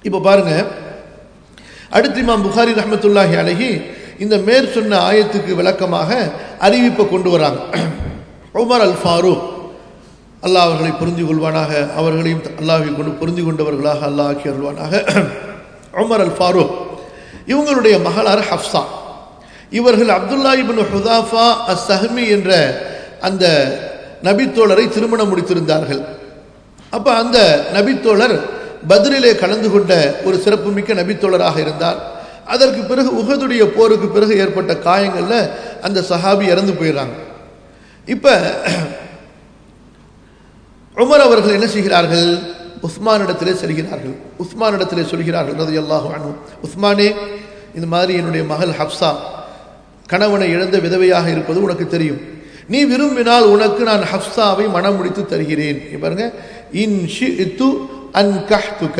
இப்போ பாருங்க அடுத்து இமாம் புகாரி ரஹமத்துல்லாஹி அழகி இந்த மேற் சொன்ன ஆயத்துக்கு விளக்கமாக அறிவிப்பை கொண்டு வராங்க உமர் அல் ஃபாரூக் அல்லாஹ் அவர்களை புரிந்து கொள்வானாக அவர்களையும் அல்லாஹை கொண்டு புரிந்து கொண்டவர்களாக அல்லாஹ் ஆக்கி அருள்வானாக உமர் அல் ஃபாரூக் இவங்களுடைய மகளார் ஹப்சா இவர்கள் Abdullah ibn Hudhafa as Sahmi என்ற அந்த நபித்தோழரை திருமணம் முடித்திருந்தார்கள் அப்போ அந்த நபித்தோழர் பத்ரிலே கலந்து கொண்ட ஒரு சிறப்புமிக்க நபித்தோழராக இருந்தார் அதற்கு பிறகு உகதுடைய போருக்கு பிறகு ஏற்பட்ட காயங்களில் அந்த சஹாபி இறந்து போயிடுறாங்க இப்போ உமர் அவர்கள் என்ன செய்கிறார்கள் உஸ்மானிடத்திலே செல்கிறார்கள் உஸ்மானிடத்திலே சொல்கிறார்கள் ரதி அல்லாஹு அனு உஸ்மானே இந்த மாதிரி என்னுடைய மகள் ஹப்சா கணவனை இழந்த விதவையாக இருப்பது உனக்கு தெரியும் நீ விரும்பினால் உனக்கு நான் ஹப்சாவை மனம் முடித்து தருகிறேன் பாருங்க இன் ஷித்து அன் கஹ்துக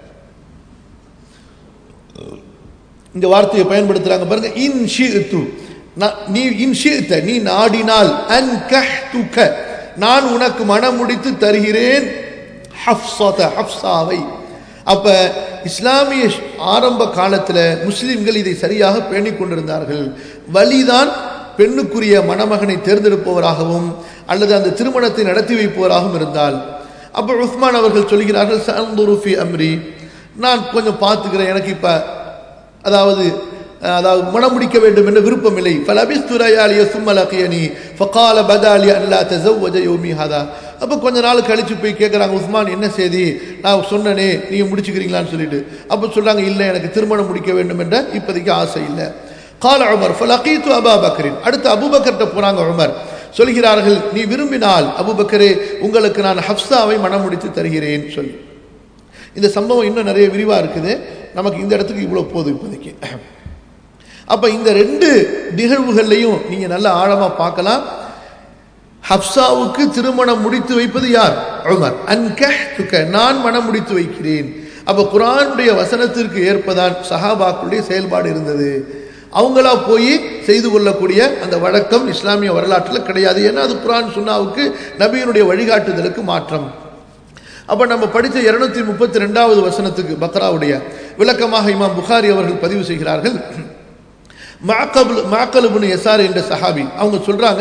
இந்த வார்த்தையை பயன்படுத்துறாங்க பாருங்க இன் ஷித்து நீ இன் ஷித்த நீ நாடினால் அன் கஹ்துக நான் உனக்கு மனம் முடித்து தருகிறேன் ஹப்சாத ஹப்சாவை அப்ப இஸ்லாமிய ஆரம்ப காலத்தில் முஸ்லிம்கள் இதை சரியாக பேணிக் கொண்டிருந்தார்கள் வழிதான் பெண்ணுக்குரிய மணமகனை தேர்ந்தெடுப்பவராகவும் அல்லது அந்த திருமணத்தை நடத்தி வைப்பவராகவும் இருந்தால் அப்போ உஸ்மான் அவர்கள் சொல்கிறார்கள் சந்துருஃபி அம்ரி நான் கொஞ்சம் பார்த்துக்கிறேன் எனக்கு இப்போ அதாவது அதாவது மனம் முடிக்க வேண்டும் என்ற விருப்பம் இல்லை ஃபலபிஸ்துரையாலிய சும்மலகியனி ஃபகால பதாலி அல்லா தஸவ்வஜ யௌமி ஹதா அப்போ கொஞ்ச நாள் கழிச்சு போய் கேட்குறாங்க உஸ்மான் என்ன செய்தி நான் சொன்னனே நீங்கள் முடிச்சுக்கிறீங்களான்னு சொல்லிட்டு அப்போ சொல்கிறாங்க இல்லை எனக்கு திருமணம் முடிக்க வேண்டும் என்ற இப்போதைக்கு ஆசை இல்லை கால உமர் ஃபலகீத்து அபா பக்கரின் அடுத்து அபுபக்கர்கிட்ட போனாங்க உமர் சொல்கிறார்கள் நீ விரும்பினால் அபுபக்கரே உங்களுக்கு நான் ஹப்சாவை மனம் முடித்து தருகிறேன் சொல்லி இந்த சம்பவம் இன்னும் நிறைய விரிவாக இருக்குது நமக்கு இந்த இடத்துக்கு இவ்வளோ போதும் இப்போதைக்கு அப்போ இந்த ரெண்டு நிகழ்வுகள்லையும் நீங்கள் நல்ல ஆழமாக பார்க்கலாம் ஹப்சாவுக்கு திருமணம் முடித்து வைப்பது யார் உமர் அன்க நான் மனம் முடித்து வைக்கிறேன் அப்போ குரானுடைய வசனத்திற்கு ஏற்பதான் சஹாபாக்களுடைய செயல்பாடு இருந்தது அவங்களா போய் செய்து கொள்ளக்கூடிய அந்த வழக்கம் இஸ்லாமிய வரலாற்றில் கிடையாது ஏன்னா அது குரான் சுன்னாவுக்கு நபியினுடைய வழிகாட்டுதலுக்கு மாற்றம் அப்போ நம்ம படித்த இருநூத்தி முப்பத்தி ரெண்டாவது வசனத்துக்கு பக்ராவுடைய விளக்கமாக இமாம் புகாரி அவர்கள் பதிவு செய்கிறார்கள் மாக்கபுல் மாக்கலுபுன் எசார் என்ற சஹாபி அவங்க சொல்றாங்க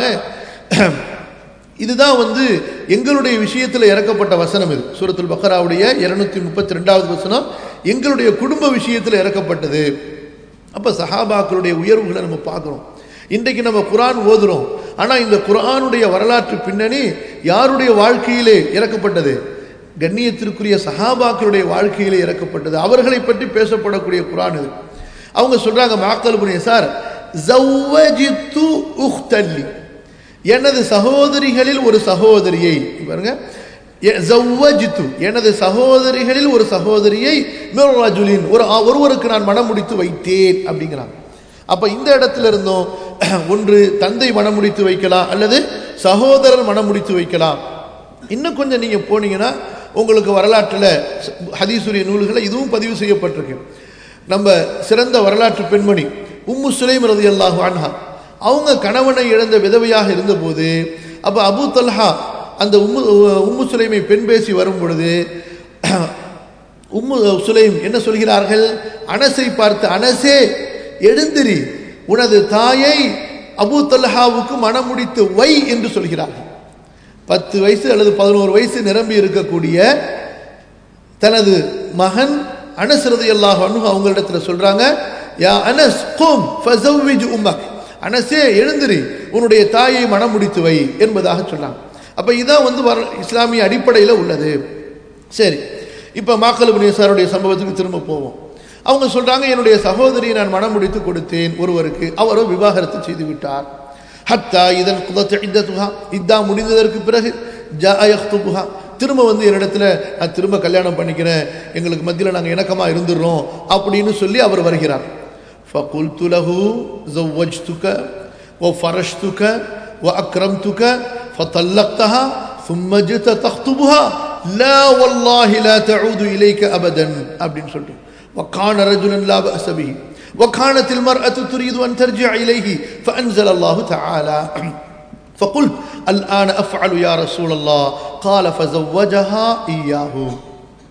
இதுதான் வந்து எங்களுடைய விஷயத்தில் இறக்கப்பட்ட வசனம் இது சூரத்துல் பக்ராவுடைய இருநூத்தி முப்பத்தி ரெண்டாவது வசனம் எங்களுடைய குடும்ப விஷயத்தில் இறக்கப்பட்டது அப்போ சஹாபாக்களுடைய உயர்வுகளை நம்ம பார்க்குறோம் இன்றைக்கு நம்ம குரான் ஓதுறோம் ஆனால் இந்த குரானுடைய வரலாற்று பின்னணி யாருடைய வாழ்க்கையிலே இறக்கப்பட்டது கண்ணியத்திற்குரிய சஹாபாக்களுடைய வாழ்க்கையிலே இறக்கப்பட்டது அவர்களை பற்றி பேசப்படக்கூடிய குரான் இது அவங்க சொல்றாங்க மாக்கல் புனிய சார் ஜவ்வஜித்து உஹ்தல்லி எனது சகோதரிகளில் ஒரு சகோதரியை பாருங்க ஜவ்வஜித்து எனது சகோதரிகளில் ஒரு சகோதரியை மிர்ரஜுலின் ஒரு ஒருவருக்கு நான் மனம் முடித்து வைத்தேன் அப்படிங்கிறாங்க அப்ப இந்த இடத்துல இருந்தும் ஒன்று தந்தை மனம் முடித்து வைக்கலாம் அல்லது சகோதரர் மனம் முடித்து வைக்கலாம் இன்னும் கொஞ்சம் நீங்க போனீங்கன்னா உங்களுக்கு வரலாற்றில் ஹதீசுரிய நூல்களை இதுவும் பதிவு செய்யப்பட்டிருக்கு நம்ம சிறந்த வரலாற்று பெண்மணி உம்மு சுலைம் ரதி அல்லாஹு அன்ஹா அவங்க கணவனை இழந்த விதவையாக இருந்தபோது அப்போ அபு தல்ஹா அந்த உம்மு உம்மு சுலைமை பெண் பேசி வரும் பொழுது உம்மு சுலைம் என்ன சொல்கிறார்கள் அனசை பார்த்து அனசே எழுந்திரி உனது தாயை அபு தல்ஹாவுக்கு மனம் முடித்து வை என்று சொல்கிறார்கள் பத்து வயசு அல்லது பதினோரு வயசு நிரம்பி இருக்கக்கூடிய தனது மகன் அனஸ் ரதி அல்லாஹ் அவங்களிடத்துல சொல்றாங்க யா அனஸ் கும் ஃபஸவ்விஜ் உம்மக் அனஸே எழுந்திரி உன்னுடைய தாயை மனம் முடித்து வை என்பதாக சொன்னாங்க அப்ப இதான் வந்து வர இஸ்லாமிய அடிப்படையில் உள்ளது சரி இப்ப மாக்கல் புனியசாருடைய சம்பவத்துக்கு திரும்ப போவோம் அவங்க சொல்றாங்க என்னுடைய சகோதரியை நான் மனம் முடித்து கொடுத்தேன் ஒருவருக்கு அவரோ விவாகரத்து செய்து விட்டார் ஹத்தா இதன் குதத்து இத்தத்துஹா இதா முடிந்ததற்கு பிறகு ஜாயஹ்துபுஹா திரும்ப வந்து என்னிடத்துல நான் திரும்ப கல்யாணம் பண்ணிக்கிறேன் எங்களுக்கு மத்தியில் நாங்கள் இணக்கமாக இருந்துடுறோம் அப்படின்னு சொல்லி அவர் வருகிறார் فقلت له زوجتك وفرشتك وأكرمتك فطلقتها ثم جئت تخطبها لا والله لا تعود إليك أبدا அப்படின்னு சொல்லிட்டு وكان رجلا لا بأس به وكانت المرأة تريد أن ترجع إليه فأنزل الله تعالى فقلت الآن أفعل يا رسول الله قال فزوجها إياه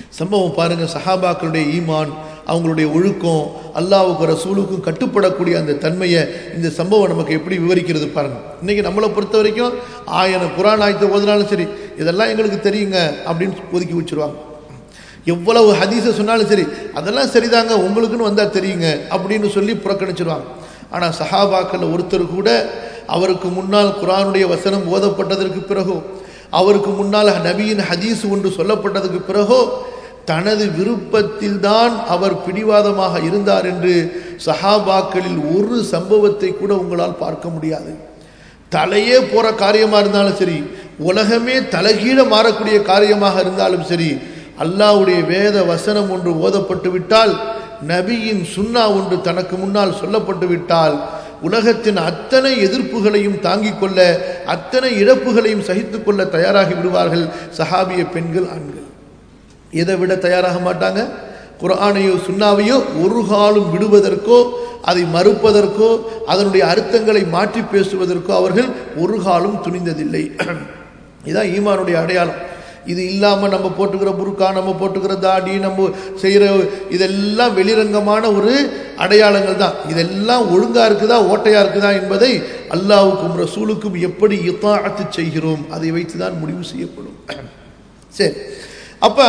சம்பவம் பாருங்க சஹாபாக்களுடைய ஈமான் அவங்களுடைய ஒழுக்கம் அல்லாவுக்கு ரசூலுக்கும் கட்டுப்படக்கூடிய அந்த தன்மையை இந்த சம்பவம் நமக்கு எப்படி விவரிக்கிறது பாருங்க இன்னைக்கு நம்மளை பொறுத்த வரைக்கும் ஆயிரம் குரான் ஆயத்தை ஓதினாலும் சரி இதெல்லாம் எங்களுக்கு தெரியுங்க அப்படின்னு ஒதுக்கி வச்சிருவாங்க எவ்வளவு ஹதீஸை சொன்னாலும் சரி அதெல்லாம் சரிதாங்க உங்களுக்குன்னு வந்தால் தெரியுங்க அப்படின்னு சொல்லி புறக்கணிச்சிருவாங்க ஆனால் சஹாபாக்கள் ஒருத்தர் கூட அவருக்கு முன்னால் குரானுடைய வசனம் ஓதப்பட்டதற்கு பிறகோ அவருக்கு முன்னால் நபியின் ஹதீஸ் ஒன்று சொல்லப்பட்டதுக்கு பிறகோ தனது விருப்பத்தில் தான் அவர் பிடிவாதமாக இருந்தார் என்று சஹாபாக்களில் ஒரு சம்பவத்தை கூட உங்களால் பார்க்க முடியாது தலையே போற காரியமா இருந்தாலும் சரி உலகமே தலைகீழ மாறக்கூடிய காரியமாக இருந்தாலும் சரி அல்லாவுடைய வேத வசனம் ஒன்று ஓதப்பட்டு விட்டால் நபியின் சுன்னா ஒன்று தனக்கு முன்னால் சொல்லப்பட்டு விட்டால் உலகத்தின் அத்தனை எதிர்ப்புகளையும் தாங்கிக் கொள்ள அத்தனை இழப்புகளையும் சகித்துக் கொள்ள தயாராகி விடுவார்கள் சஹாபிய பெண்கள் ஆண்கள் எதை விட தயாராக மாட்டாங்க குரானையோ சுண்ணாவையோ ஒரு காலம் விடுவதற்கோ அதை மறுப்பதற்கோ அதனுடைய அர்த்தங்களை மாற்றி பேசுவதற்கோ அவர்கள் ஒரு காலம் துணிந்ததில்லை இதுதான் ஈமானுடைய அடையாளம் இது இல்லாமல் நம்ம போட்டுக்கிற புருக்கா நம்ம போட்டுக்கிற தாடி நம்ம செய்கிற இதெல்லாம் வெளிரங்கமான ஒரு அடையாளங்கள் தான் இதெல்லாம் ஒழுங்காக இருக்குதா ஓட்டையாக இருக்குதா என்பதை அல்லாவுக்கும் ரசூலுக்கும் எப்படி இத்தாத்து செய்கிறோம் அதை வைத்து தான் முடிவு செய்யப்படும் சரி அப்போ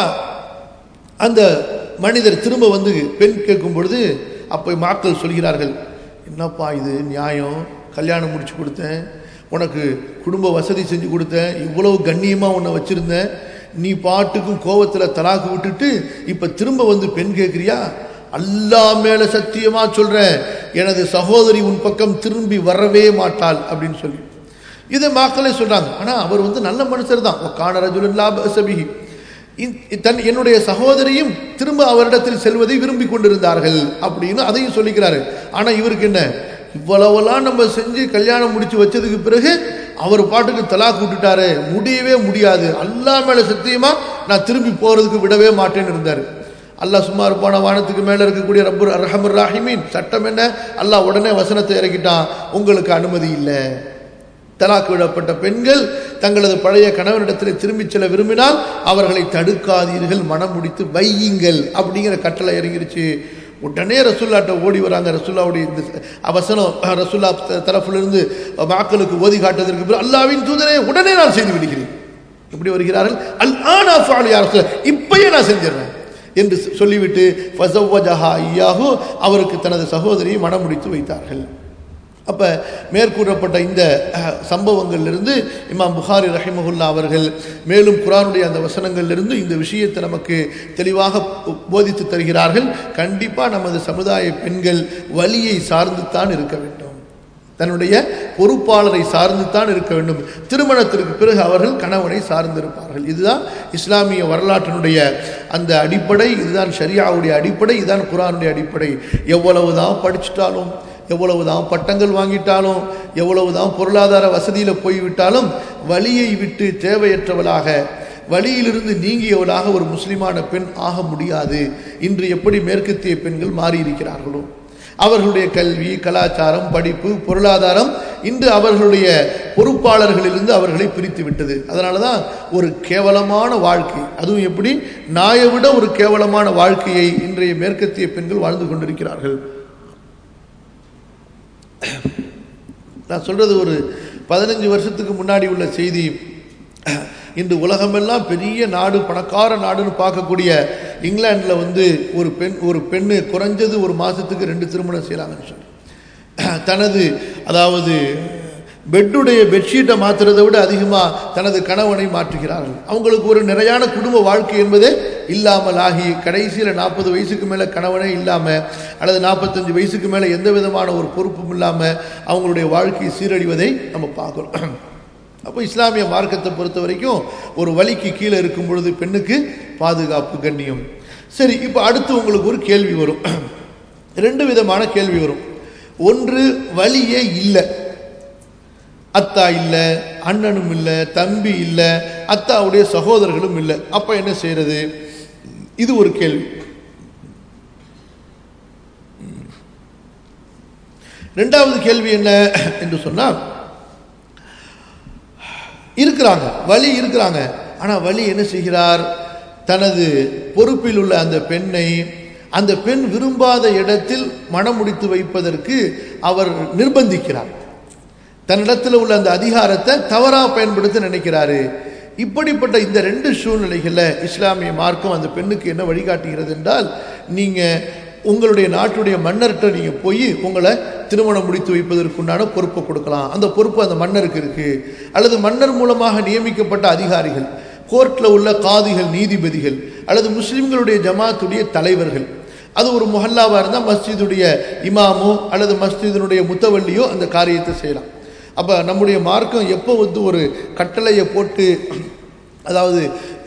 அந்த மனிதர் திரும்ப வந்து பெண் கேட்கும் பொழுது அப்போ மாக்கள் சொல்கிறார்கள் என்னப்பா இது நியாயம் கல்யாணம் முடிச்சு கொடுத்தேன் உனக்கு குடும்ப வசதி செஞ்சு கொடுத்தேன் இவ்வளவு கண்ணியமாக உன்னை வச்சுருந்தேன் நீ பாட்டுக்கும் கோவத்தில் தலாக்கு விட்டுட்டு இப்போ திரும்ப வந்து பெண் கேட்குறியா அல்லா மேல சத்தியமா சொல்றேன் எனது சகோதரி உன் பக்கம் திரும்பி வரவே மாட்டாள் அப்படின்னு சொல்லி இதை மக்களே சொல்றாங்க ஆனா அவர் வந்து நல்ல மனுஷர் தான் காணரஜுல்லாபி தன் என்னுடைய சகோதரியும் திரும்ப அவரிடத்தில் செல்வதை விரும்பி கொண்டிருந்தார்கள் அப்படின்னு அதையும் சொல்லிக்கிறாரு ஆனா இவருக்கு என்ன இவ்வளவெல்லாம் நம்ம செஞ்சு கல்யாணம் முடிச்சு வச்சதுக்கு பிறகு அவர் பாட்டுக்கு தலாக் விட்டுட்டாரு முடியவே முடியாது அல்லா மேல சத்தியமா நான் திரும்பி போறதுக்கு விடவே மாட்டேன்னு இருந்தாரு அல்லாஹ் சும்மா இருப்பான வானத்துக்கு மேல இருக்கக்கூடிய ரப்பர் ரஹமர் ராஹிமீன் சட்டம் என்ன அல்லாஹ் உடனே வசனத்தை இறக்கிட்டான் உங்களுக்கு அனுமதி இல்லை தலாக் விடப்பட்ட பெண்கள் தங்களது பழைய கணவனிடத்தில் திரும்பிச் செல்ல விரும்பினால் அவர்களை தடுக்காதீர்கள் மனம் முடித்து வையுங்கள் அப்படிங்கிற கட்டளை இறங்கிருச்சு உடனே ரசுல்லாட்ட ஓடி வராங்க ரசுல்லாவுடைய இந்த அவசனம் ரசுல்லா தரப்பிலிருந்து மக்களுக்கு ஓதி காட்டுவதற்கு பிறகு அல்லாவின் தூதரே உடனே நான் செய்து விடுகிறேன் எப்படி வருகிறார்கள் அல் ஆனா யார் இப்பயே நான் செஞ்சிடறேன் என்று சொல்லிவிட்டு ஃபசவஜஹா ஐயாஹு அவருக்கு தனது சகோதரியை மனம் முடித்து வைத்தார்கள் அப்போ மேற்கூறப்பட்ட இந்த சம்பவங்கள்லிருந்து இமாம் புகாரி ரஹிமகுல்லா அவர்கள் மேலும் குரானுடைய அந்த வசனங்கள்லிருந்து இந்த விஷயத்தை நமக்கு தெளிவாக போதித்து தருகிறார்கள் கண்டிப்பாக நமது சமுதாய பெண்கள் வழியை சார்ந்துத்தான் இருக்க வேண்டும் தன்னுடைய பொறுப்பாளரை சார்ந்துத்தான் இருக்க வேண்டும் திருமணத்திற்கு பிறகு அவர்கள் கணவனை சார்ந்திருப்பார்கள் இதுதான் இஸ்லாமிய வரலாற்றினுடைய அந்த அடிப்படை இதுதான் ஷரியாவுடைய அடிப்படை இதுதான் குரானுடைய அடிப்படை எவ்வளவுதான் படிச்சுட்டாலும் எவ்வளவுதான் பட்டங்கள் வாங்கிட்டாலும் எவ்வளவுதான் பொருளாதார வசதியில் போய்விட்டாலும் வழியை விட்டு தேவையற்றவளாக வழியிலிருந்து நீங்கியவளாக ஒரு முஸ்லிமான பெண் ஆக முடியாது இன்று எப்படி மேற்கத்திய பெண்கள் மாறியிருக்கிறார்களோ அவர்களுடைய கல்வி கலாச்சாரம் படிப்பு பொருளாதாரம் இன்று அவர்களுடைய பொறுப்பாளர்களிலிருந்து அவர்களை பிரித்து விட்டது அதனால தான் ஒரு கேவலமான வாழ்க்கை அதுவும் எப்படி நாயை விட ஒரு கேவலமான வாழ்க்கையை இன்றைய மேற்கத்திய பெண்கள் வாழ்ந்து கொண்டிருக்கிறார்கள் நான் சொல்றது ஒரு பதினஞ்சு வருஷத்துக்கு முன்னாடி உள்ள செய்தி இன்று உலகமெல்லாம் பெரிய நாடு பணக்கார நாடுன்னு பார்க்கக்கூடிய இங்கிலாண்டில் வந்து ஒரு பெண் ஒரு பெண்ணு குறைஞ்சது ஒரு மாதத்துக்கு ரெண்டு திருமணம் செய்கிறாங்கன்னு சொல்லி தனது அதாவது பெட்டுடைய பெட்ஷீட்டை மாற்றுறதை விட அதிகமாக தனது கணவனை மாற்றுகிறார்கள் அவங்களுக்கு ஒரு நிறையான குடும்ப வாழ்க்கை என்பதே இல்லாமல் ஆகி கடைசியில் நாற்பது வயசுக்கு மேலே கணவனே இல்லாமல் அல்லது நாற்பத்தஞ்சு வயசுக்கு மேலே எந்த விதமான ஒரு பொறுப்பும் இல்லாமல் அவங்களுடைய வாழ்க்கை சீரழிவதை நம்ம பார்க்குறோம் அப்போ இஸ்லாமிய மார்க்கத்தை பொறுத்த வரைக்கும் ஒரு வழிக்கு கீழே இருக்கும் பொழுது பெண்ணுக்கு பாதுகாப்பு கண்ணியம் சரி இப்போ அடுத்து உங்களுக்கு ஒரு கேள்வி வரும் ரெண்டு விதமான கேள்வி வரும் ஒன்று வழியே இல்லை அத்தா இல்லை அண்ணனும் இல்லை தம்பி இல்லை அத்தாவுடைய சகோதரர்களும் இல்லை அப்போ என்ன செய்யறது இது ஒரு கேள்வி ரெண்டாவது கேள்வி என்ன என்று சொன்னால் இருக்கிறாங்க வழி இருக்கிறாங்க ஆனால் வழி என்ன செய்கிறார் தனது பொறுப்பில் உள்ள அந்த பெண்ணை அந்த பெண் விரும்பாத இடத்தில் மனம் முடித்து வைப்பதற்கு அவர் நிர்பந்திக்கிறார் தன்னிடத்தில் உள்ள அந்த அதிகாரத்தை தவறாக பயன்படுத்த நினைக்கிறாரு இப்படிப்பட்ட இந்த ரெண்டு சூழ்நிலைகளில் இஸ்லாமிய மார்க்கம் அந்த பெண்ணுக்கு என்ன வழிகாட்டுகிறது என்றால் நீங்கள் உங்களுடைய நாட்டுடைய மன்னர்கிட்ட நீங்கள் போய் உங்களை திருமணம் முடித்து வைப்பதற்குண்டான பொறுப்பை கொடுக்கலாம் அந்த பொறுப்பு அந்த மன்னருக்கு இருக்குது அல்லது மன்னர் மூலமாக நியமிக்கப்பட்ட அதிகாரிகள் கோர்ட்டில் உள்ள காதிகள் நீதிபதிகள் அல்லது முஸ்லிம்களுடைய ஜமாத்துடைய தலைவர்கள் அது ஒரு முஹல்லாவாக இருந்தால் மஸ்ஜிதுடைய இமாமோ அல்லது மஸ்ஜிதினுடைய முத்தவல்லியோ அந்த காரியத்தை செய்யலாம் அப்போ நம்முடைய மார்க்கம் எப்போ வந்து ஒரு கட்டளையை போட்டு அதாவது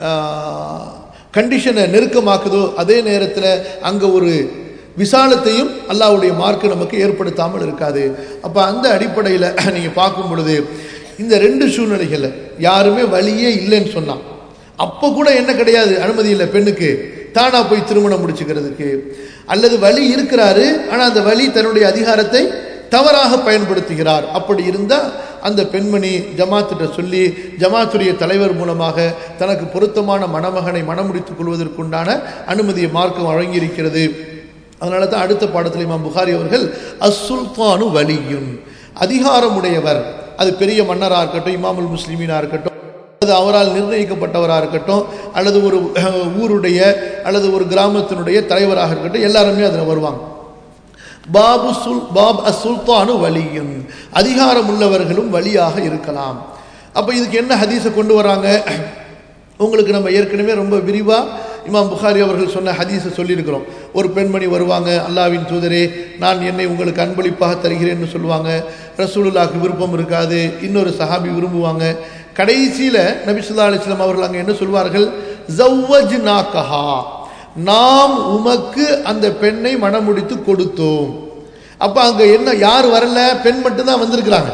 கண்டிஷனை நெருக்கமாக்குதோ அதே நேரத்தில் அங்கே ஒரு விசாலத்தையும் அல்லாவுடைய மார்க்கு நமக்கு ஏற்படுத்தாமல் இருக்காது அப்போ அந்த அடிப்படையில் நீங்கள் பார்க்கும் பொழுது இந்த ரெண்டு சூழ்நிலைகளில் யாருமே வழியே இல்லைன்னு சொன்னான் அப்போ கூட என்ன கிடையாது அனுமதி இல்லை பெண்ணுக்கு தானா போய் திருமணம் முடிச்சுக்கிறதுக்கு அல்லது வழி இருக்கிறாரு ஆனால் அந்த வழி தன்னுடைய அதிகாரத்தை தவறாக பயன்படுத்துகிறார் அப்படி இருந்தால் அந்த பெண்மணி ஜமாத்திட்ட சொல்லி ஜமாத்துடைய தலைவர் மூலமாக தனக்கு பொருத்தமான மணமகனை மணமுடித்துக் கொள்வதற்குண்டான அனுமதியை மார்க்கம் வழங்கியிருக்கிறது அதனால தான் அடுத்த பாடத்தில் இமாம் புகாரி அவர்கள் அசுல்தானு வலியுன் அதிகாரமுடையவர் அது பெரிய மன்னராக இருக்கட்டும் இமாமுல் முஸ்லிமீனாக இருக்கட்டும் அல்லது அவரால் நிர்ணயிக்கப்பட்டவராக இருக்கட்டும் அல்லது ஒரு ஊருடைய அல்லது ஒரு கிராமத்தினுடைய தலைவராக இருக்கட்டும் எல்லாருமே அதில் வருவாங்க பாபு சுல் பாப் அ சுல்தானு வலியும் அதிகாரம் உள்ளவர்களும் வழியாக இருக்கலாம் அப்போ இதுக்கு என்ன ஹதீஸை கொண்டு வராங்க உங்களுக்கு நம்ம ஏற்கனவே ரொம்ப விரிவாக இமாம் புகாரி அவர்கள் சொன்ன ஹதீஸை சொல்லியிருக்கிறோம் ஒரு பெண்மணி வருவாங்க அல்லாவின் தூதரே நான் என்னை உங்களுக்கு அன்பளிப்பாக தருகிறேன்னு சொல்லுவாங்க ரசூலுல்லாக்கு விருப்பம் இருக்காது இன்னொரு சஹாபி விரும்புவாங்க கடைசியில் நபிசுல்லா அலிஸ்லாம் அவர்கள் அங்கே என்ன சொல்வார்கள் ஜவ்வஜ் நாக்கஹா நாம் உமக்கு அந்த பெண்ணை மணமுடித்து கொடுத்தோம் அப்ப அங்க என்ன யார் வரல பெண் மட்டும்தான் வந்திருக்கிறாங்க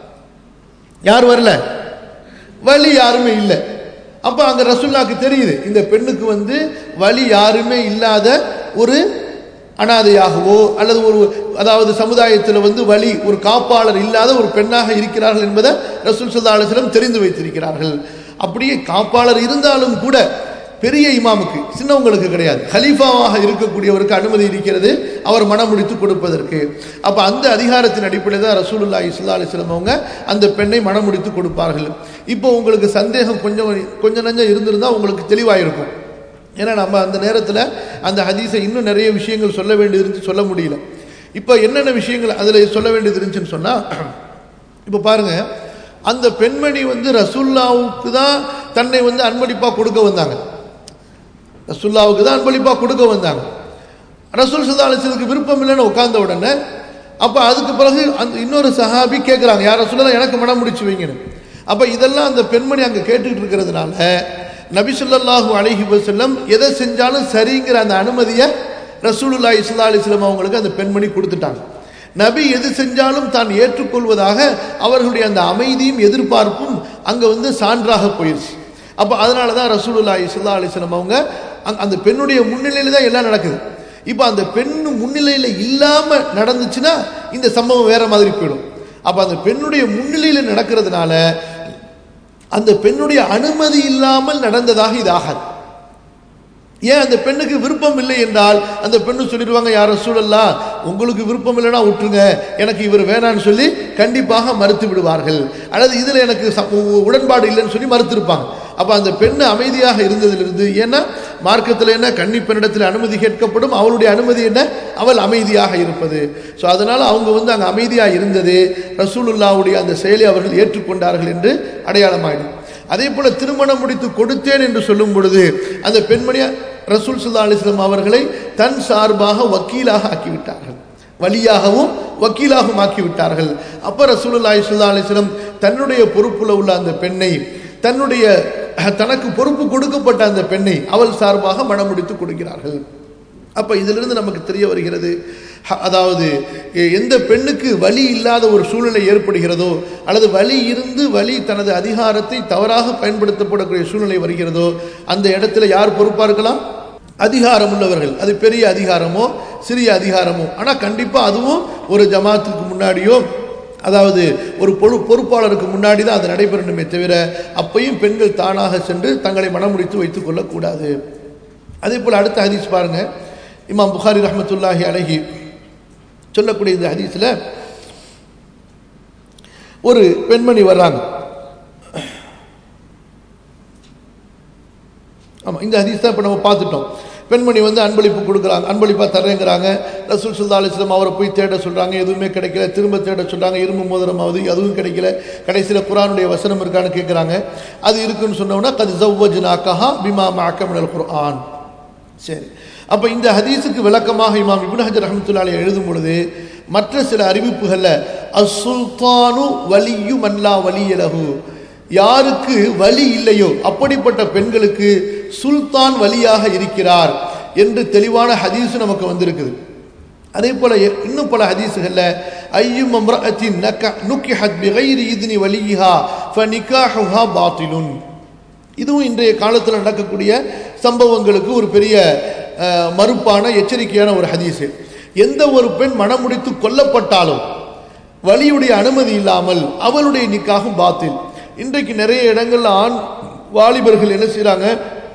யார் வரல வழி யாருமே இல்லை அப்ப அங்க ரசுல்லாக்கு தெரியுது இந்த பெண்ணுக்கு வந்து வழி யாருமே இல்லாத ஒரு அனாதையாகவோ அல்லது ஒரு அதாவது சமுதாயத்தில் வந்து வழி ஒரு காப்பாளர் இல்லாத ஒரு பெண்ணாக இருக்கிறார்கள் என்பதை ரசூல் சல்லா அலுவலம் தெரிந்து வைத்திருக்கிறார்கள் அப்படியே காப்பாளர் இருந்தாலும் கூட பெரிய இமாமுக்கு சின்னவங்களுக்கு கிடையாது ஹலீஃபாவாக இருக்கக்கூடியவருக்கு அனுமதி இருக்கிறது அவர் மனம் முடித்து கொடுப்பதற்கு அப்போ அந்த அதிகாரத்தின் அடிப்படையில் தான் ரசூலுல்லா இஸ்லா அலிஸ்லம் அவங்க அந்த பெண்ணை மனம் முடித்து கொடுப்பார்கள் இப்போ உங்களுக்கு சந்தேகம் கொஞ்சம் கொஞ்சம் நஞ்சம் இருந்திருந்தால் உங்களுக்கு தெளிவாயிருக்கும் ஏன்னா நம்ம அந்த நேரத்தில் அந்த ஹதீஸை இன்னும் நிறைய விஷயங்கள் சொல்ல வேண்டியது இருந்துச்சு சொல்ல முடியல இப்போ என்னென்ன விஷயங்கள் அதில் சொல்ல வேண்டியது இருந்துச்சுன்னு சொன்னால் இப்போ பாருங்கள் அந்த பெண்மணி வந்து ரசுல்லாவுக்கு தான் தன்னை வந்து அன்பளிப்பாக கொடுக்க வந்தாங்க ரசுல்லாவுக்கு தான் அன்பளிப்பாக கொடுக்க வந்தாங்க ரசூல் சுல்லாலத்துக்கு விருப்பம் இல்லைன்னு உட்கார்ந்த உடனே அப்போ அதுக்கு பிறகு அந்த இன்னொரு சஹாபி கேட்குறாங்க யார் ரசூலா எனக்கு மனம் முடிச்சு வைங்கன்னு அப்போ இதெல்லாம் அந்த பெண்மணி அங்கே கேட்டுக்கிட்டு இருக்கிறதுனால நபிசுல்லாஹு அலஹி வசல்லம் எதை செஞ்சாலும் சரிங்கிற அந்த அனுமதியை ரசூலுல்லா இஸ்லா அலிஸ்லாம் அவங்களுக்கு அந்த பெண்மணி கொடுத்துட்டாங்க நபி எது செஞ்சாலும் தான் ஏற்றுக்கொள்வதாக அவர்களுடைய அந்த அமைதியும் எதிர்பார்ப்பும் அங்கே வந்து சான்றாக போயிடுச்சு அப்போ அதனால தான் ரசூலுல்லா இஸ்லா அலிஸ்லாம் அவங்க அந்த பெண்ணுடைய முன்னிலையில் தான் எல்லாம் நடக்குது இப்போ அந்த பெண் முன்னிலையில் இல்லாமல் நடந்துச்சுன்னா இந்த சம்பவம் வேற மாதிரி போயிடும் அப்போ அந்த பெண்ணுடைய முன்னிலையில் நடக்கிறதுனால அந்த பெண்ணுடைய அனுமதி இல்லாமல் நடந்ததாக இது ஆகாது ஏன் அந்த பெண்ணுக்கு விருப்பம் இல்லை என்றால் அந்த பெண்ணு சொல்லிடுவாங்க யார சூழல்லா உங்களுக்கு விருப்பம் இல்லைன்னா விட்டுருங்க எனக்கு இவர் வேணான்னு சொல்லி கண்டிப்பாக மறுத்து விடுவார்கள் அல்லது இதில் எனக்கு உடன்பாடு இல்லைன்னு சொல்லி மறுத்திருப்பாங்க அப்போ அந்த பெண்ணு அமைதியாக இருந்ததிலிருந்து ஏன்னா மார்க்கத்தில் என்ன கன்னி பெண்ணிடத்தில் அனுமதி கேட்கப்படும் அவளுடைய அனுமதி என்ன அவள் அமைதியாக இருப்பது ஸோ அதனால் அவங்க வந்து அங்கே அமைதியாக இருந்தது ரசூலுல்லாவுடைய அந்த செயலை அவர்கள் ஏற்றுக்கொண்டார்கள் என்று அடையாளமாயிடும் அதே போல திருமணம் முடித்து கொடுத்தேன் என்று சொல்லும் பொழுது அந்த பெண்மணி ரசூல் சுல்லா அலிஸ்லாம் அவர்களை தன் சார்பாக வக்கீலாக ஆக்கிவிட்டார்கள் வழியாகவும் வக்கீலாகவும் ஆக்கிவிட்டார்கள் அப்ப ரசூலுல்லாஹி சுல்லா அலிஸ்லம் தன்னுடைய பொறுப்புல உள்ள அந்த பெண்ணை தன்னுடைய தனக்கு பொறுப்பு கொடுக்கப்பட்ட அந்த பெண்ணை அவள் சார்பாக மனம் முடித்து கொடுக்கிறார்கள் அப்ப இதிலிருந்து நமக்கு தெரிய வருகிறது அதாவது எந்த பெண்ணுக்கு வழி இல்லாத ஒரு சூழ்நிலை ஏற்படுகிறதோ அல்லது வழி இருந்து வழி தனது அதிகாரத்தை தவறாக பயன்படுத்தப்படக்கூடிய சூழ்நிலை வருகிறதோ அந்த இடத்துல யார் பொறுப்பாக இருக்கலாம் அதிகாரம் உள்ளவர்கள் அது பெரிய அதிகாரமோ சிறிய அதிகாரமோ ஆனால் கண்டிப்பாக அதுவும் ஒரு ஜமாத்துக்கு முன்னாடியோ அதாவது ஒரு பொறு பொறுப்பாளருக்கு முன்னாடி தான் அது நடைபெறணுமே தவிர அப்பையும் பெண்கள் தானாக சென்று தங்களை மனமுடித்து வைத்துக் கொள்ளக்கூடாது அதே போல் அடுத்த ஹதீஸ் பாருங்க இமாம் புகாரி ரஹமத்துல்லாஹி அழகி சொல்லக்கூடிய இந்த ஹதீஸில் ஒரு பெண்மணி வர்றாங்க ஆமாம் இந்த ஹதீஸ் தான் இப்போ நம்ம பார்த்துட்டோம் பெண்மணி வந்து அன்பளிப்பு கொடுக்குறாங்க அன்பளிப்பாக தர்றேங்கிறாங்க ரசூல் சுல்லா அலிஸ்லாம் அவரை போய் தேட சொல்கிறாங்க எதுவுமே கிடைக்கல திரும்ப தேட சொல்கிறாங்க இரும்பு மோதிரமாவது அதுவும் கிடைக்கல கடைசியில் குரானுடைய வசனம் இருக்கான்னு கேட்குறாங்க அது இருக்குன்னு சொன்னோம்னா கது ஜவ்வஜ் நாக்கஹா பிமா மாக்கமினல் குர்ஆன் சரி அப்போ இந்த ஹதீஸுக்கு விளக்கமாக இமாம் இப்னு ஹஜர் ரஹமத்துல்லாலே எழுதும் பொழுது மற்ற சில அறிவிப்புகளில் அசுல்தானு வலியு மல்லா வலியலகு யாருக்கு வலி இல்லையோ அப்படிப்பட்ட பெண்களுக்கு சுல்தான் வலியாக இருக்கிறார் என்று தெளிவான ஹதீஸ் நமக்கு வந்திருக்குது அதே போல இன்னும் பல ஹதீஸுகள்ல ஐயும் அம்ரஅத்தின் நக நுக்கிஹத் பிகைரி இத்னி வலிஹா ஃபனிகாஹுஹா பாத்திலுன் இதுவும் இன்றைய காலத்தில் நடக்கக்கூடிய சம்பவங்களுக்கு ஒரு பெரிய மறுப்பான எச்சரிக்கையான ஒரு ஹதீஸு எந்த ஒரு பெண் மனமுடித்து கொல்லப்பட்டாலும் வலியுடைய அனுமதி இல்லாமல் அவளுடைய நிக்காகும் பாத்தில் இன்றைக்கு நிறைய இடங்கள்ல ஆண் வாலிபர்கள் என்ன செய்கிறாங்க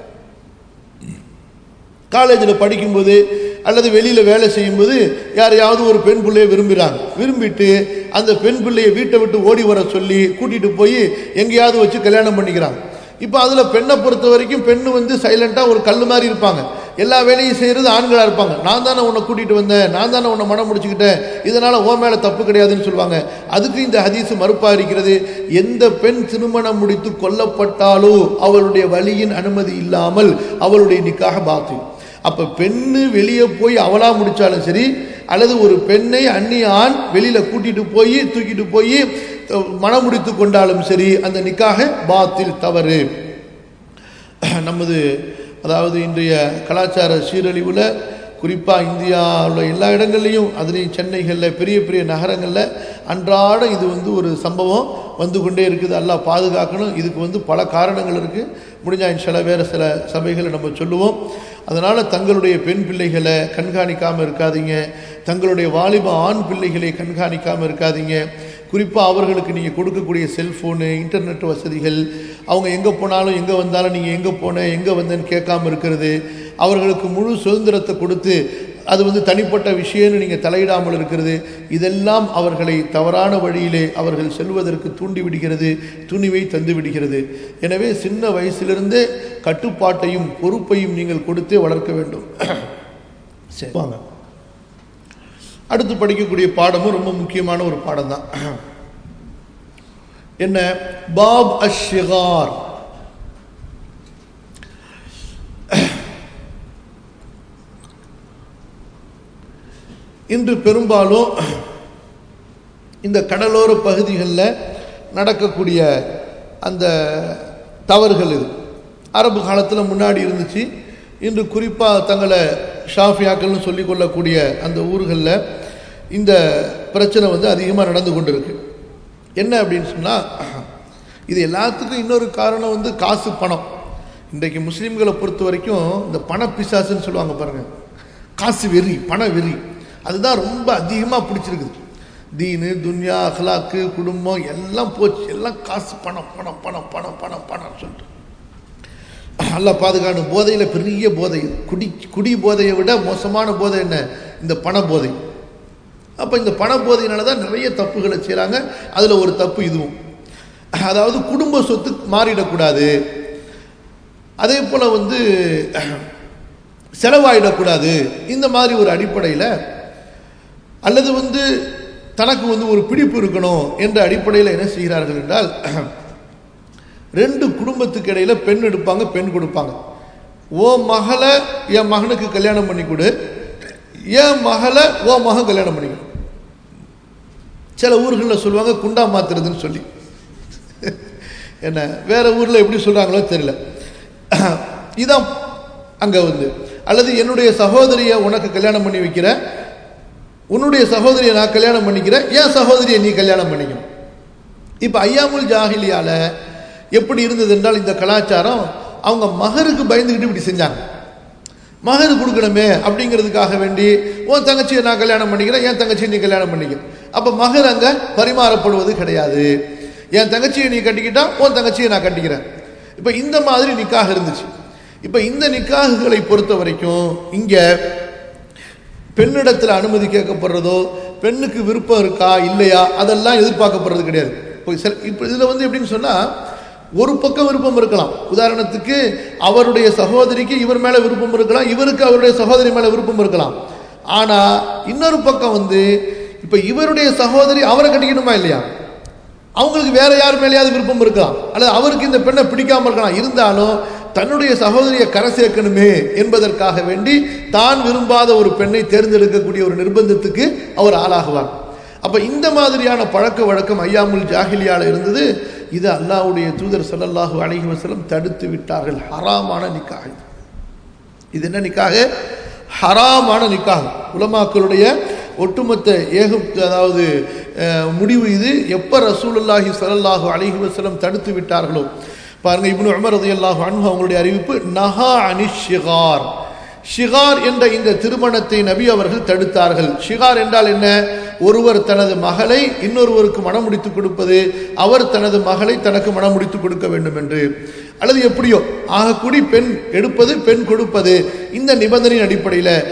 காலேஜில் படிக்கும்போது அல்லது வெளியில் வேலை செய்யும்போது யாரையாவது ஒரு பெண் பிள்ளையை விரும்புகிறாங்க விரும்பிட்டு அந்த பெண் பிள்ளையை வீட்டை விட்டு ஓடி வர சொல்லி கூட்டிகிட்டு போய் எங்கேயாவது வச்சு கல்யாணம் பண்ணிக்கிறாங்க இப்போ அதில் பெண்ணை பொறுத்த வரைக்கும் பெண்ணு வந்து சைலண்ட்டாக ஒரு கல் மாதிரி இருப்பாங்க எல்லா வேலையும் செய்கிறது ஆண்களாக இருப்பாங்க நான் தானே உன்னை கூட்டிகிட்டு வந்தேன் நான் தானே உன்னை மனம் முடிச்சுக்கிட்டேன் இதனால் ஓ மேலே தப்பு கிடையாதுன்னு சொல்லுவாங்க அதுக்கு இந்த ஹதீஸ் மறுப்பாக இருக்கிறது எந்த பெண் திருமணம் முடித்து கொல்லப்பட்டாலோ அவளுடைய வழியின் அனுமதி இல்லாமல் அவளுடைய நிக்காக பாத்து அப்போ பெண்ணு வெளியே போய் அவளாக முடித்தாலும் சரி அல்லது ஒரு பெண்ணை அந்நிய ஆண் வெளியில் கூட்டிகிட்டு போய் தூக்கிட்டு போய் மனம் முடித்து கொண்டாலும் சரி அந்த நிக்காக பாத்தில் தவறு நமது அதாவது இன்றைய கலாச்சார சீரழிவில் குறிப்பாக இந்தியாவில் எல்லா இடங்கள்லையும் அதுலேயும் சென்னைகளில் பெரிய பெரிய நகரங்களில் அன்றாட இது வந்து ஒரு சம்பவம் வந்து கொண்டே இருக்குது எல்லாம் பாதுகாக்கணும் இதுக்கு வந்து பல காரணங்கள் இருக்குது முடிஞ்சா இன்ஷால வேறு சில சபைகளை நம்ம சொல்லுவோம் அதனால் தங்களுடைய பெண் பிள்ளைகளை கண்காணிக்காமல் இருக்காதீங்க தங்களுடைய வாலிப ஆண் பிள்ளைகளை கண்காணிக்காமல் இருக்காதீங்க குறிப்பாக அவர்களுக்கு நீங்கள் கொடுக்கக்கூடிய செல்ஃபோனு இன்டர்நெட் வசதிகள் அவங்க எங்கே போனாலும் எங்கே வந்தாலும் நீங்கள் எங்கே போன எங்கே வந்தேன்னு கேட்காம இருக்கிறது அவர்களுக்கு முழு சுதந்திரத்தை கொடுத்து அது வந்து தனிப்பட்ட விஷயம்னு நீங்கள் தலையிடாமல் இருக்கிறது இதெல்லாம் அவர்களை தவறான வழியிலே அவர்கள் செல்வதற்கு தூண்டி விடுகிறது துணிவை தந்து விடுகிறது எனவே சின்ன வயசிலிருந்தே கட்டுப்பாட்டையும் பொறுப்பையும் நீங்கள் கொடுத்தே வளர்க்க வேண்டும் சரி வாங்க அடுத்து படிக்கக்கூடிய பாடமும் ரொம்ப முக்கியமான ஒரு பாடம் தான் என்ன பாப் அஷ்ஷிகார் இன்று பெரும்பாலும் இந்த கடலோர பகுதிகளில் நடக்கக்கூடிய அந்த தவறுகள் இது அரபு காலத்தில் முன்னாடி இருந்துச்சு இன்று குறிப்பாக தங்களை ஷாஃபியாக்கள்னு சொல்லிக்கொள்ளக்கூடிய அந்த ஊர்களில் இந்த பிரச்சனை வந்து அதிகமாக நடந்து கொண்டு இருக்கு என்ன அப்படின்னு சொன்னால் இது எல்லாத்துக்கும் இன்னொரு காரணம் வந்து காசு பணம் இன்றைக்கு முஸ்லீம்களை பொறுத்த வரைக்கும் இந்த பண பிசாசுன்னு சொல்லுவாங்க பாருங்கள் காசு வெறி பண வெறி அதுதான் ரொம்ப அதிகமாக பிடிச்சிருக்குது தீனு துன்யா அஹ்லாக்கு குடும்பம் எல்லாம் போச்சு எல்லாம் காசு பணம் பணம் பணம் பணம் பணம் பணம் சொல்லிட்டு நல்லா பாதுகாணும் போதையில் பெரிய போதை குடி குடி போதையை விட மோசமான போதை என்ன இந்த பண போதை அப்போ இந்த பண போதையினால தான் நிறைய தப்புகளை செய்கிறாங்க அதில் ஒரு தப்பு இதுவும் அதாவது குடும்ப சொத்து மாறிடக்கூடாது அதே போல் வந்து செலவாயிடக்கூடாது இந்த மாதிரி ஒரு அடிப்படையில் அல்லது வந்து தனக்கு வந்து ஒரு பிடிப்பு இருக்கணும் என்ற அடிப்படையில் என்ன செய்கிறார்கள் என்றால் ரெண்டு குடும்பத்துக்கு இடையில பெண் எடுப்பாங்க பெண் கொடுப்பாங்க ஓ மகளை என் மகனுக்கு கல்யாணம் பண்ணி கொடு என் மகளை ஓ மகன் கல்யாணம் பண்ணிக்கணும் சில ஊர்களில் சொல்லுவாங்க குண்டா மாத்துறதுன்னு சொல்லி என்ன வேற ஊரில் எப்படி சொல்கிறாங்களோ தெரியல இதான் அங்கே வந்து அல்லது என்னுடைய சகோதரியை உனக்கு கல்யாணம் பண்ணி வைக்கிறேன் உன்னுடைய சகோதரியை நான் கல்யாணம் பண்ணிக்கிறேன் என் சகோதரியை நீ கல்யாணம் பண்ணிக்கணும் இப்போ ஐயாமுல் ஜாகிலியால எப்படி இருந்தது என்றால் இந்த கலாச்சாரம் அவங்க மகருக்கு பயந்துக்கிட்டு இப்படி செஞ்சாங்க மகர் கொடுக்கணுமே அப்படிங்கிறதுக்காக வேண்டி உன் தங்கச்சியை நான் கல்யாணம் பண்ணிக்கிறேன் என் தங்கச்சியை நீ கல்யாணம் பண்ணிக்க அப்போ மகர் அங்கே பரிமாறப்படுவது கிடையாது என் தங்கச்சியை நீ கட்டிக்கிட்டா உன் தங்கச்சியை நான் கட்டிக்கிறேன் இப்போ இந்த மாதிரி நிக்காக இருந்துச்சு இப்ப இந்த நிக்காகுகளை பொறுத்த வரைக்கும் இங்க பெண்ணிடத்தில் அனுமதி கேட்கப்படுறதோ பெண்ணுக்கு விருப்பம் இருக்கா இல்லையா அதெல்லாம் எதிர்பார்க்கப்படுறது கிடையாது இப்போ சில இப்போ இதில் வந்து எப்படின்னு சொன்னால் ஒரு பக்கம் விருப்பம் இருக்கலாம் உதாரணத்துக்கு அவருடைய சகோதரிக்கு இவர் மேலே விருப்பம் இருக்கலாம் இவருக்கு அவருடைய சகோதரி மேலே விருப்பம் இருக்கலாம் ஆனால் இன்னொரு பக்கம் வந்து இப்போ இவருடைய சகோதரி அவரை கட்டிக்கணுமா இல்லையா அவங்களுக்கு வேற யார் மேலேயாவது விருப்பம் இருக்கலாம் அல்லது அவருக்கு இந்த பெண்ணை பிடிக்காம இருக்கலாம் இருந்தாலும் தன்னுடைய சகோதரியை கரை சேர்க்கணுமே என்பதற்காக வேண்டி தான் விரும்பாத ஒரு பெண்ணை தேர்ந்தெடுக்கக்கூடிய ஒரு நிர்பந்தத்துக்கு அவர் ஆளாகுவார் அப்ப இந்த மாதிரியான பழக்க வழக்கம் ஐயாமுல் ஜாகிலியால இருந்தது இது அல்லாஹ்வுடைய தூதர் ஸல்லல்லாஹு அலைஹி வஸல்லம் தடுத்து விட்டார்கள் ஹராமான நிக்காக இது. இது என்ன நிக்காக ஹராமான நிக்காக உலமாக்களுடைய ஒட்டுமொத்த ஏக அதாவது அஹ், முடிவு இது எப்ப ரசூலுல்லாஹி ஸல்லல்லாஹு அலைஹி வஸல்லம் தடுத்து விட்டார்களோ பாருங்க இப்னு உமர் ரலியல்லாஹு அன்ஹு அவங்களுடைய அறிவிப்பு நஹா அனிஷ் ஷிகார் ஷிகார் என்ற இந்த திருமணத்தை நபி அவர்கள் தடுத்தார்கள் ஷிகார் என்றால் என்ன ஒருவர் தனது மகளை இன்னொருவருக்கு மனம் முடித்து கொடுப்பது அவர் தனது மகளை தனக்கு மனம் முடித்து கொடுக்க வேண்டும் என்று அல்லது எப்படியோ ஆகக்கூடி பெண் எடுப்பது பெண் கொடுப்பது இந்த நிபந்தனையின் அடிப்படையில்